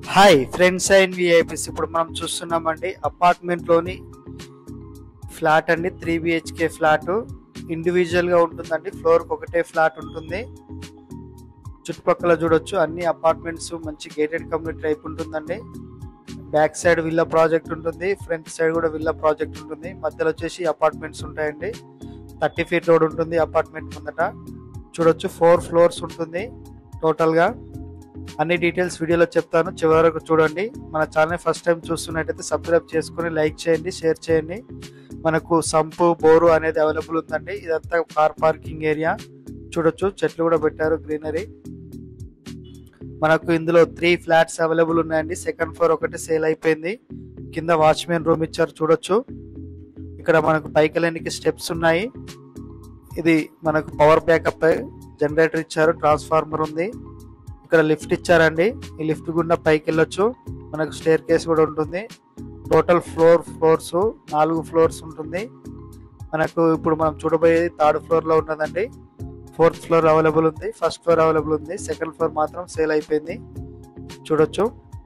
hi friends and VIPs ఇప్పుడు మనం చూస్తున్నామండి అపార్ట్మెంట్లోని ఫ్లాట్ అండి త్రీ బిహెచ్కే ఫ్లాట్ ఇండివిజువల్గా ఉంటుందండి ఫ్లోర్కి ఒకటే ఫ్లాట్ ఉంటుంది చుట్టుపక్కల చూడొచ్చు అన్ని అపార్ట్మెంట్స్ మంచి గేటెడ్ కమ్యూనిటీ టైప్ ఉంటుందండి బ్యాక్ సైడ్ విల్లా ప్రాజెక్ట్ ఉంటుంది ఫ్రంట్ సైడ్ కూడా విల్లా ప్రాజెక్ట్ ఉంటుంది మధ్యలో వచ్చేసి అపార్ట్మెంట్స్ ఉంటాయండి థర్టీ ఫీట్ రోడ్ ఉంటుంది అపార్ట్మెంట్ ముందట చూడొచ్చు ఫోర్ ఫ్లోర్స్ ఉంటుంది టోటల్గా అన్ని డీటెయిల్స్ వీడియోలో చెప్తాను చివరి వరకు చూడండి మన ఛానల్ ఫస్ట్ టైం చూస్తున్నట్టయితే సబ్స్క్రైబ్ చేసుకుని లైక్ చేయండి షేర్ చేయండి మనకు సంపు బోరు అనేది అవైలబుల్ ఉందండి ఇదంతా కార్ పార్కింగ్ ఏరియా చూడొచ్చు చెట్లు కూడా పెట్టారు గ్రీనరీ మనకు ఇందులో త్రీ ఫ్లాట్స్ అవైలబుల్ ఉన్నాయండి సెకండ్ ఫ్లోర్ ఒకటి సేల్ అయిపోయింది కింద వాచ్మెన్ రూమ్ ఇచ్చారు చూడొచ్చు ఇక్కడ మనకు పైకి వెళ్ళడానికి స్టెప్స్ ఉన్నాయి ఇది మనకు పవర్ బ్యాకప్ జనరేటర్ ఇచ్చారు ట్రాన్స్ఫార్మర్ ఉంది ఇక్కడ లిఫ్ట్ ఇచ్చారండి ఈ లిఫ్ట్ గుండా పైకి వెళ్ళొచ్చు మనకు స్టేర్ కేస్ కూడా ఉంటుంది టోటల్ ఫ్లోర్ ఫ్లోర్స్ నాలుగు ఫ్లోర్స్ ఉంటుంది మనకు ఇప్పుడు మనం చూడబోయేది థర్డ్ ఫ్లోర్ లో ఉన్నదండి ఫోర్త్ ఫ్లోర్ అవైలబుల్ ఉంది ఫస్ట్ ఫ్లోర్ అవైలబుల్ ఉంది సెకండ్ ఫ్లోర్ మాత్రం సేల్ అయిపోయింది చూడొచ్చు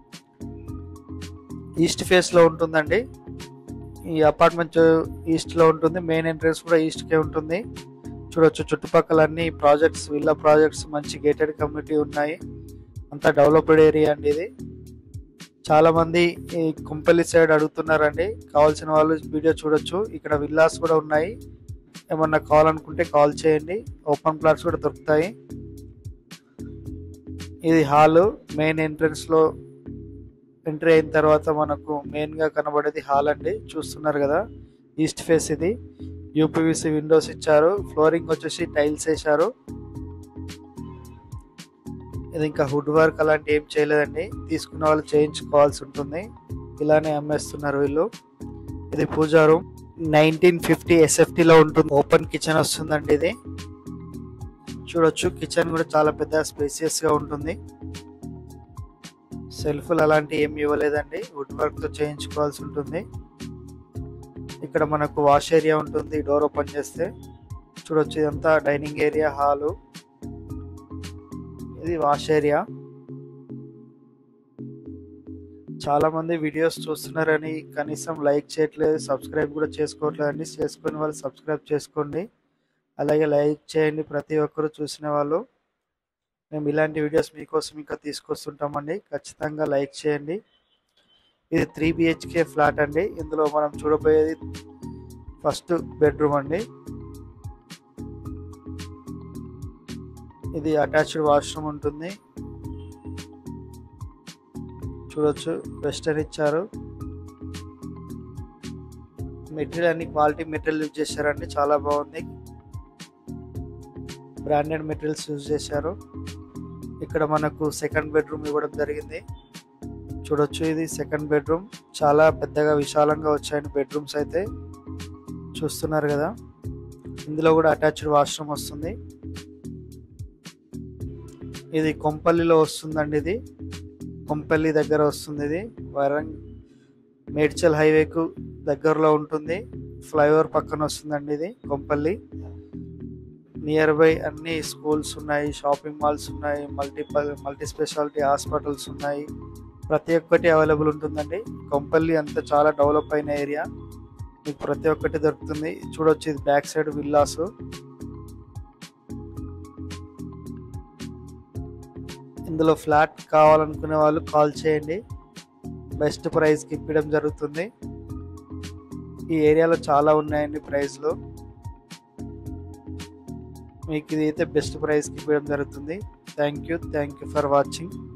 ఈస్ట్ ఫేస్ లో ఉంటుందండి ఈ అపార్ట్మెంట్ ఈస్ట్ లో ఉంటుంది మెయిన్ ఎంట్రన్స్ కూడా ఈస్ట్ కే ఉంటుంది చూడొచ్చు చుట్టుపక్కల అన్ని ప్రాజెక్ట్స్ విల్లా ప్రాజెక్ట్స్ మంచి గేటెడ్ కమ్యూనిటీ ఉన్నాయి అంతా డెవలప్డ్ ఏరియా అండి ఇది చాలా మంది ఈ కుంపల్లి సైడ్ అడుగుతున్నారండి కావాల్సిన వాళ్ళు వీడియో చూడొచ్చు ఇక్కడ విల్లాస్ కూడా ఉన్నాయి ఏమన్నా కావాలనుకుంటే కాల్ చేయండి ఓపెన్ ప్లాట్స్ కూడా దొరుకుతాయి ఇది హాల్ మెయిన్ ఎంట్రన్స్ లో ఎంట్రీ అయిన తర్వాత మనకు మెయిన్ గా కనబడేది హాల్ అండి చూస్తున్నారు కదా ఈస్ట్ ఫేస్ ఇది యూపీవీసీ విండోస్ ఇచ్చారు ఫ్లోరింగ్ వచ్చేసి టైల్స్ వేశారు ఇది ఇంకా హుడ్ వర్క్ అలాంటి ఏం చేయలేదండి తీసుకున్న వాళ్ళు చేయించుకోవాల్సి ఉంటుంది ఇలానే అమ్మేస్తున్నారు వీళ్ళు ఇది పూజా రూమ్ నైన్టీన్ ఫిఫ్టీ ఎస్ఎఫ్టీలో ఉంటుంది ఓపెన్ కిచెన్ వస్తుందండి ఇది చూడొచ్చు కిచెన్ కూడా చాలా పెద్ద స్పేసియస్ గా ఉంటుంది సెల్ఫ్లు అలాంటి ఏం ఇవ్వలేదండి వుడ్ వర్క్ తో చేయించుకోవాల్సి ఉంటుంది ఇక్కడ మనకు వాష్ ఏరియా ఉంటుంది డోర్ ఓపెన్ చేస్తే చూడొచ్చు ఇదంతా డైనింగ్ ఏరియా హాలు ఇది వాష్ ఏరియా చాలా మంది వీడియోస్ చూస్తున్నారని కనీసం లైక్ చేయట్లేదు సబ్స్క్రైబ్ కూడా చేసుకోవట్లేదండి చేసుకుని వాళ్ళు సబ్స్క్రైబ్ చేసుకోండి అలాగే లైక్ చేయండి ప్రతి ఒక్కరు చూసిన వాళ్ళు మేము ఇలాంటి వీడియోస్ మీకోసం ఇంకా తీసుకొస్తుంటామండి ఖచ్చితంగా లైక్ చేయండి ఇది త్రీ బిహెచ్కే ఫ్లాట్ అండి ఇందులో మనం చూడబోయేది ఫస్ట్ బెడ్రూమ్ అండి ఇది అటాచ్డ్ వాష్రూమ్ ఉంటుంది చూడొచ్చు వెస్టర్న్ ఇచ్చారు మెటీరియల్ అన్ని క్వాలిటీ మెటీరియల్ యూజ్ చేశారండి చాలా బాగుంది బ్రాండెడ్ మెటీరియల్స్ యూజ్ చేశారు ఇక్కడ మనకు సెకండ్ బెడ్రూమ్ ఇవ్వడం జరిగింది చూడొచ్చు ఇది సెకండ్ బెడ్రూమ్ చాలా పెద్దగా విశాలంగా వచ్చాయండి బెడ్రూమ్స్ అయితే చూస్తున్నారు కదా ఇందులో కూడా అటాచ్డ్ వాష్రూమ్ వస్తుంది ఇది కొంపల్లిలో వస్తుందండి ఇది కొంపల్లి దగ్గర వస్తుంది ఇది వరంగ్ మేడ్చల్ హైవేకు దగ్గరలో ఉంటుంది ఫ్లైఓవర్ పక్కన వస్తుందండి ఇది కొంపల్లి నియర్ బై అన్ని స్కూల్స్ ఉన్నాయి షాపింగ్ మాల్స్ ఉన్నాయి మల్టీపల్ మల్టీ స్పెషాలిటీ హాస్పిటల్స్ ఉన్నాయి ప్రతి ఒక్కటి అవైలబుల్ ఉంటుందండి కొంపల్లి అంతా చాలా డెవలప్ అయిన ఏరియా మీకు ప్రతి ఒక్కటి దొరుకుతుంది చూడొచ్చు ఇది బ్యాక్ సైడ్ విల్లాస్ ఇందులో ఫ్లాట్ కావాలనుకునే వాళ్ళు కాల్ చేయండి బెస్ట్ ప్రైస్కి ఇప్పడం జరుగుతుంది ఈ ఏరియాలో చాలా ఉన్నాయండి ప్రైస్లో మీకు ఇది అయితే బెస్ట్ ప్రైస్కి ఇవ్వడం జరుగుతుంది thank you thank you for watching